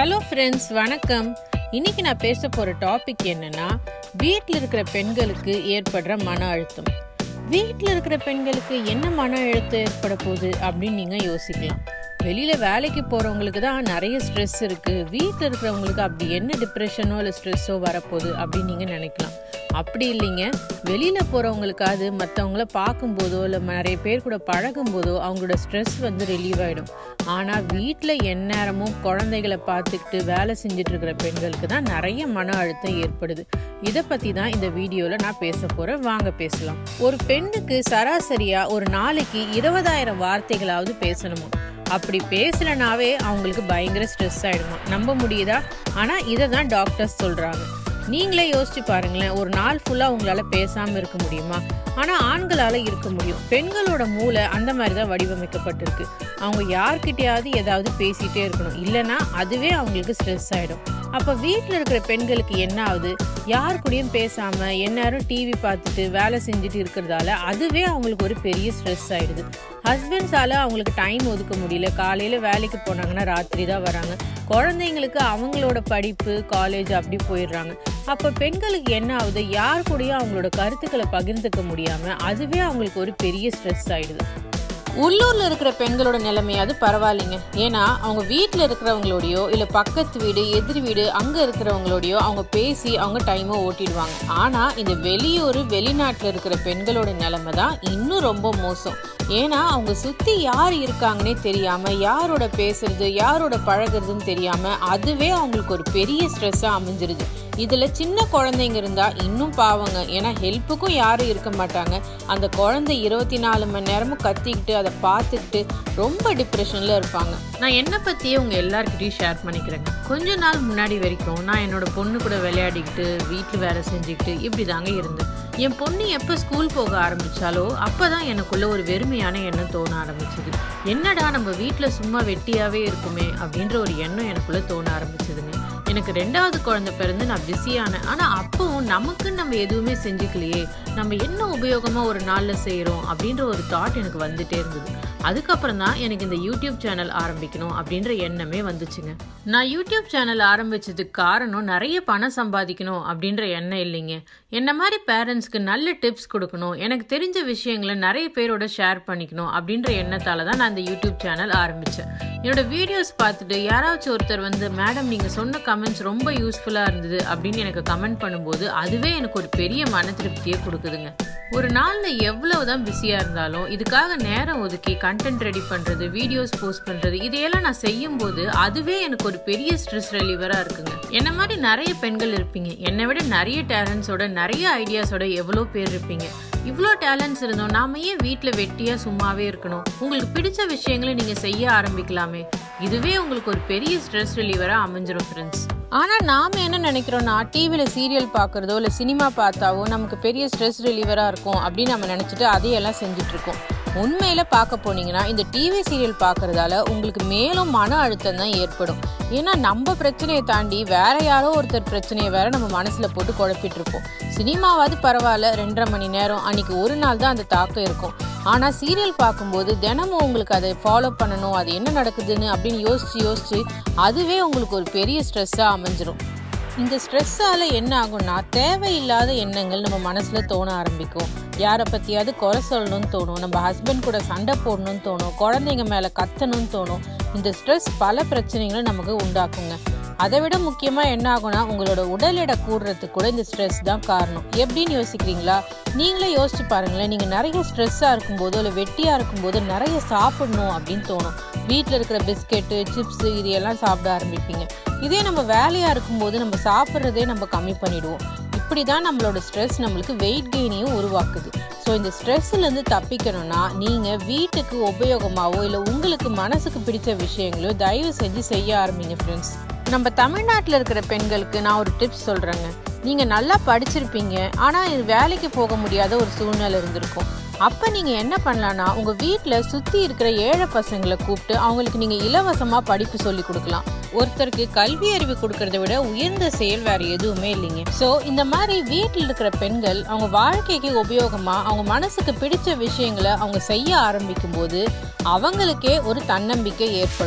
hello friends வணக்கம் இன்னைக்கு நான் பேச போற டாபிக் என்னன்னா வீட்டில் இருக்கிற பெண்களுக்கு ஏற்படுற மன அழுத்தம் வீட்டில் இருக்கிற பெண்களுக்கு என்ன மன அழுத்தம் ஏற்பட போகுது அப்படின்னு நீங்க யோசிக்கலாம் வெளியில வேலைக்கு போறவங்களுக்கு தான் நிறைய ஸ்ட்ரெஸ் இருக்கு வீட்டில் இருக்கிறவங்களுக்கு அப்படி என்ன டிப்ரெஷனோ இல்லை ஸ்ட்ரெஸ்ஸோ வரப்போகுது அப்படின்னு நீங்க நினைக்கலாம் அப்படி இல்லைங்க வெளியில போறவங்களுக்காவது மற்றவங்கள பார்க்கும்போதோ இல்லை நிறைய பேர் கூட பழகும் போதோ அவங்களோட ஸ்ட்ரெஸ் வந்து ரிலீவ் ஆயிடும் ஆனா வீட்டில் எந்நேரமும் குழந்தைகளை பார்த்துக்கிட்டு வேலை செஞ்சுட்டு இருக்கிற பெண்களுக்கு தான் நிறைய மன அழுத்தம் ஏற்படுது இதை பத்தி தான் இந்த வீடியோல நான் பேச போறேன் வாங்க பேசலாம் ஒரு பெண்ணுக்கு சராசரியா ஒரு நாளைக்கு இருபதாயிரம் வார்த்தைகளாவது பேசணுமா அப்படி பேசலனாவே அவங்களுக்கு பயங்கர ஸ்ட்ரெஸ் ஆயிடுமா நம்ப முடியுதா ஆனா இதை தான் டாக்டர்ஸ் சொல்றாங்க நீங்களே யோசிச்சு பாருங்களேன் ஒரு நாள் ஃபுல்லா உங்களால பேசாம இருக்க முடியுமா ஆனா ஆண்களால இருக்க முடியும் பெண்களோட மூளை அந்த மாதிரி தான் வடிவமைக்கப்பட்டிருக்கு அவங்க யார்கிட்டயாவது ஏதாவது பேசிட்டே இருக்கணும் இல்லைன்னா அதுவே அவங்களுக்கு ஸ்ட்ரெஸ் ஆயிடும் அப்ப வீட்டில் இருக்கிற பெண்களுக்கு என்ன ஆகுது யார் கூடயும் பேசாம எந்நேரம் டிவி பார்த்துட்டு வேலை செஞ்சுட்டு இருக்கிறதால அதுவே அவங்களுக்கு ஒரு பெரிய ஸ்ட்ரெஸ் ஆயிடுது ஹஸ்பண்ட்ஸால அவங்களுக்கு டைம் ஒதுக்க முடியல காலையில வேலைக்கு போனாங்கன்னா ராத்திரி தான் வராங்க குழந்தைங்களுக்கு அவங்களோட படிப்பு காலேஜ் அப்படி போயிடுறாங்க அப்ப பெண்களுக்கு என்ன ஆகுது யார் கூடயும் அவங்களோட கருத்துக்களை பகிர்ந்துக்க முடியாம அதுவே அவங்களுக்கு ஒரு பெரிய ஸ்ட்ரெஸ் ஆயிடுது உள்ளூர்ல இருக்கிற பெண்களோட நிலைமையாவது பரவாயில்லைங்க ஏன்னா அவங்க வீட்டில் இருக்கிறவங்களோடயோ இல்லை பக்கத்து வீடு எதிர் வீடு அங்கே இருக்கிறவங்களோடயோ அவங்க பேசி அவங்க டைமை ஓட்டிடுவாங்க ஆனால் இந்த வெளியூர் வெளிநாட்டில் இருக்கிற பெண்களோட நிலைமை தான் இன்னும் ரொம்ப மோசம் ஏன்னா அவங்க சுற்றி யார் இருக்காங்கன்னே தெரியாமல் யாரோட பேசுறது யாரோட பழகுறதுன்னு தெரியாமல் அதுவே அவங்களுக்கு ஒரு பெரிய ஸ்ட்ரெஸ்ஸாக அமைஞ்சிருது இதில் சின்ன குழந்தைங்க இருந்தால் இன்னும் பாவங்க ஏன்னா ஹெல்ப்புக்கும் யாரும் இருக்க மாட்டாங்க அந்த குழந்தை இருபத்தி நாலு மணி நேரமும் கத்திக்கிட்டு அதை பார்த்துக்கிட்டு ரொம்ப டிப்ரெஷனில் இருப்பாங்க நான் என்னை பற்றியே உங்கள் எல்லாருக்கிட்டையும் ஷேர் பண்ணிக்கிறேங்க கொஞ்ச நாள் முன்னாடி வரைக்கும் நான் என்னோட பொண்ணு கூட விளையாடிக்கிட்டு வீட்டில் வேலை செஞ்சுக்கிட்டு இப்படி தாங்க இருந்தேன் என் பொண்ணு எப்போ ஸ்கூல் போக ஆரம்பிச்சாலோ அப்போ தான் எனக்குள்ள ஒரு வெறுமையான எண்ணம் தோண ஆரம்பிச்சது என்னடா நம்ம வீட்டில் சும்மா வெட்டியாகவே இருக்குமே அப்படின்ற ஒரு எண்ணம் எனக்குள்ள தோண ஆரம்பிச்சதுங்க எனக்கு ரெண்டாவது குழந்தை பிறந்து நான் பிஸியானேன் ஆனால் அப்பவும் நமக்குன்னு நம்ம எதுவுமே செஞ்சுக்கலையே நம்ம என்ன உபயோகமாக ஒரு நாளில் செய்கிறோம் அப்படின்ற ஒரு தாட் எனக்கு வந்துட்டே இருந்தது அதுக்கப்புறம் தான் எனக்கு இந்த யூடியூப் சேனல் ஆரம்பிக்கணும் அப்படின்ற எண்ணமே வந்துச்சுங்க நான் யூடியூப் சேனல் ஆரம்பிச்சதுக்கு காரணம் நிறைய பணம் சம்பாதிக்கணும் அப்படின்ற எண்ணம் இல்லைங்க என்ன மாதிரி பேரண்ட்ஸ்க்கு நல்ல டிப்ஸ் கொடுக்கணும் எனக்கு தெரிஞ்ச விஷயங்களை நிறைய பேரோட ஷேர் பண்ணிக்கணும் அப்படின்ற எண்ணத்தால தான் நான் இந்த யூடியூப் சேனல் ஆரம்பித்தேன் என்னோட வீடியோஸ் பார்த்துட்டு யாராச்சும் ஒருத்தர் வந்து மேடம் நீங்கள் சொன்ன கமெண்ட்ஸ் ரொம்ப யூஸ்ஃபுல்லாக இருந்தது அப்படின்னு எனக்கு கமெண்ட் பண்ணும்போது அதுவே எனக்கு ஒரு பெரிய மன திருப்தியை கொடுக்குதுங்க ஒரு நாளில் எவ்வளவு தான் பிஸியாக இருந்தாலும் இதுக்காக நேரம் ஒதுக்கி கண்டென்ட் ரெடி பண்ணுறது வீடியோஸ் போஸ்ட் பண்ணுறது இதையெல்லாம் நான் செய்யும்போது அதுவே எனக்கு ஒரு பெரிய ஸ்ட்ரெஸ் ரிலீவராக இருக்குங்க என்ன மாதிரி நிறைய பெண்கள் இருப்பீங்க என்னை விட நிறைய டேலண்ட்ஸோட நிறைய ஐடியாஸோட எவ்வளோ பேர் இருப்பீங்க இவ்வளோ டேலண்ட்ஸ் இருந்தோம் நாம ஏன் வீட்டில் வெட்டியாக சும்மாவே இருக்கணும் உங்களுக்கு பிடிச்ச விஷயங்களை நீங்கள் செய்ய ஆரம்பிக்கலாமே இதுவே உங்களுக்கு ஒரு பெரிய ஸ்ட்ரெஸ் ரிலீவராக அமைஞ்சிரும் ஃப்ரெண்ட்ஸ் ஆனால் நாம் என்ன நினைக்கிறோம்னா டிவியில் சீரியல் பார்க்குறதோ இல்லை சினிமா பார்த்தாவோ நமக்கு பெரிய ஸ்ட்ரெஸ் ரிலீவராக இருக்கும் அப்படின்னு நம்ம நினச்சிட்டு அதையெல்லாம் செஞ்சுட்டு இருக்கோம் உண்மையில் பார்க்க போனீங்கன்னா இந்த டிவி சீரியல் பார்க்கறதால உங்களுக்கு மேலும் மன அழுத்தம் தான் ஏற்படும் ஏன்னா நம்ம பிரச்சனையை தாண்டி வேற யாரோ ஒருத்தர் பிரச்சனையை வேற நம்ம மனசில் போட்டு குழப்பிட்டு இருப்போம் சினிமாவாவது பரவாயில்ல ரெண்டரை மணி நேரம் அன்னைக்கு ஒரு நாள் தான் அந்த தாக்கம் இருக்கும் ஆனால் சீரியல் பார்க்கும்போது தினமும் உங்களுக்கு அதை ஃபாலோ பண்ணணும் அது என்ன நடக்குதுன்னு அப்படின்னு யோசிச்சு யோசிச்சு அதுவே உங்களுக்கு ஒரு பெரிய ஸ்ட்ரெஸ்ஸாக அமைஞ்சிரும் இந்த ஸ்ட்ரெஸ்ஸால் என்ன ஆகும்னா தேவையில்லாத எண்ணங்கள் நம்ம மனசில் தோண ஆரம்பிக்கும் யாரை பற்றியாவது குறை சொல்லணும்னு தோணும் நம்ம ஹஸ்பண்ட் கூட சண்டை போடணும்னு தோணும் குழந்தைங்க மேலே கத்தணும்னு தோணும் இந்த ஸ்ட்ரெஸ் பல பிரச்சனைகளை நமக்கு உண்டாக்குங்க அதை விட முக்கியமாக என்ன ஆகும்னா உங்களோட உடல் எடை கூடுறதுக்கு கூட இந்த ஸ்ட்ரெஸ் தான் காரணம் எப்படின்னு யோசிக்கிறீங்களா நீங்களே யோசிச்சு பாருங்களேன் நீங்கள் நிறைய ஸ்ட்ரெஸ்ஸாக இருக்கும்போதோ இல்லை வெட்டியாக இருக்கும்போது நிறைய சாப்பிடணும் அப்படின்னு தோணும் வீட்டில் இருக்கிற பிஸ்கெட்டு சிப்ஸு இது எல்லாம் சாப்பிட ஆரம்பிப்பீங்க இதே நம்ம வேலையாக இருக்கும்போது நம்ம சாப்பிட்றதே நம்ம கம்மி பண்ணிடுவோம் இப்படி தான் நம்மளோட ஸ்ட்ரெஸ் நம்மளுக்கு வெயிட் கெயினையும் உருவாக்குது ஸோ இந்த ஸ்ட்ரெஸ்ஸுலேருந்து தப்பிக்கணும்னா நீங்கள் வீட்டுக்கு உபயோகமாகவோ இல்லை உங்களுக்கு மனசுக்கு பிடிச்ச விஷயங்களோ தயவு செஞ்சு செய்ய ஆரம்பிங்க ஃப்ரெண்ட்ஸ் நம்ம தமிழ்நாட்டில் இருக்கிற பெண்களுக்கு நான் ஒரு டிப்ஸ் சொல்கிறேங்க நீங்கள் நல்லா படிச்சிருப்பீங்க ஆனால் இது வேலைக்கு போக முடியாத ஒரு சூழ்நிலை இருந்திருக்கும் அப்போ நீங்கள் என்ன பண்ணலான்னா உங்கள் வீட்டில் சுற்றி இருக்கிற ஏழை பசங்களை கூப்பிட்டு அவங்களுக்கு நீங்கள் இலவசமாக படிப்பு சொல்லி கொடுக்கலாம் ஒருத்தருக்கு கல்வி அறிவு கொடுக்கறத விட உயர்ந்த செயல் வேற எதுவுமே இல்லைங்க ஸோ இந்த மாதிரி வீட்டில் இருக்கிற பெண்கள் அவங்க வாழ்க்கைக்கு உபயோகமா அவங்க மனசுக்கு பிடிச்ச விஷயங்களை அவங்க செய்ய ஆரம்பிக்கும் போது அவங்களுக்கே ஒரு தன்னம்பிக்கை ஏற்படும்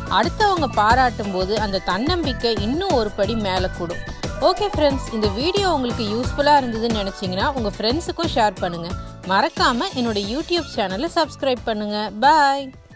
அடுத்தவங்க பாராட்டும் போது அந்த தன்னம்பிக்கை இன்னும் ஒரு படி மேலே கூடும் ஓகே ஃப்ரெண்ட்ஸ் இந்த வீடியோ உங்களுக்கு யூஸ்ஃபுல்லாக இருந்ததுன்னு நினச்சிங்கன்னா உங்கள் ஃப்ரெண்ட்ஸுக்கும் ஷேர் பண்ணுங்கள் மறக்காமல் என்னோட யூடியூப் சேனலை சப்ஸ்கிரைப் பண்ணுங்கள் பாய்